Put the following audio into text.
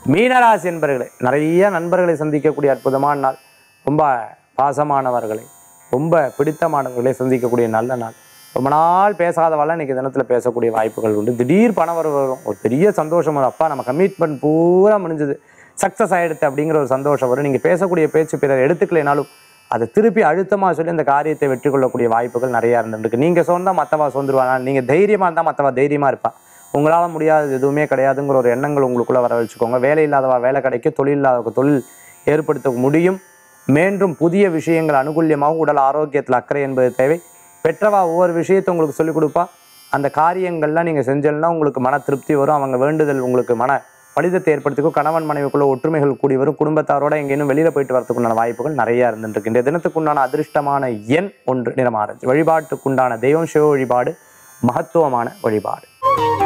மீனராசி என்பர்களே நிறைய நண்பர்களை சந்திக்கக்கூடிய அற்புதமான நாள் ரொம்ப பாசமானவர்களை ரொம்ப பிடித்தமானவர்களை சந்திக்கக்கூடிய நல்ல நாள் ரொம்ப நாள் பேசாதவாள் இன்னைக்கு தினத்தில் பேசக்கூடிய வாய்ப்புகள் உண்டு திடீர் பணம் வர வரும் ஒரு பெரிய சந்தோஷம் வரும் அப்பா நம்ம கமிட்மெண்ட் பூரா முடிஞ்சது சக்ஸஸ் ஆகிடுது அப்படிங்கிற ஒரு சந்தோஷம் வரும் நீங்கள் பேசக்கூடிய பேச்சு பிறர் எடுத்துக்கலைனாலும் அதை திருப்பி அழுத்தமாக சொல்லி அந்த காரியத்தை வெற்றி கொள்ளக்கூடிய வாய்ப்புகள் நிறையா இருந்துருக்கு நீங்கள் சொந்தா மற்றவா சொந்துருவாங்க நீங்கள் தைரியமாக இருந்தால் மற்றவா தைரியமாக இருப்பா உங்களால் முடியாதது எதுவுமே கிடையாதுங்கிற ஒரு எண்ணங்கள் உங்களுக்குள்ளே வர வச்சுக்கோங்க வேலை இல்லாதவா வேலை கிடைக்கும் தொழில் இல்லாதவங்க தொழில் ஏற்படுத்த முடியும் மீண்டும் புதிய விஷயங்கள் அனுகூல்யமாக உடல் ஆரோக்கியத்தில் அக்கறை என்பது தேவை பெற்றவா ஒவ்வொரு விஷயத்தை உங்களுக்கு சொல்லிக் கொடுப்பா அந்த காரியங்கள்லாம் நீங்கள் செஞ்சல்னா உங்களுக்கு மன திருப்தி வரும் அவங்க வேண்டுதல் உங்களுக்கு மன பலிதத்தை ஏற்படுத்திக்கும் கணவன் மனைவிக்குள்ள ஒற்றுமைகள் கூடி வரும் குடும்பத்தாரோட எங்கேயும் வெளியில் போயிட்டு வரதுக்குண்டான வாய்ப்புகள் நிறைய இருந்துருக்கு இந்த தினத்துக்குண்டான அதிர்ஷ்டமான எண் ஒன்று நிறம் ஆரஞ்சு வழிபாட்டுக்குண்டான தெய்வம் சிவ வழிபாடு மகத்துவமான வழிபாடு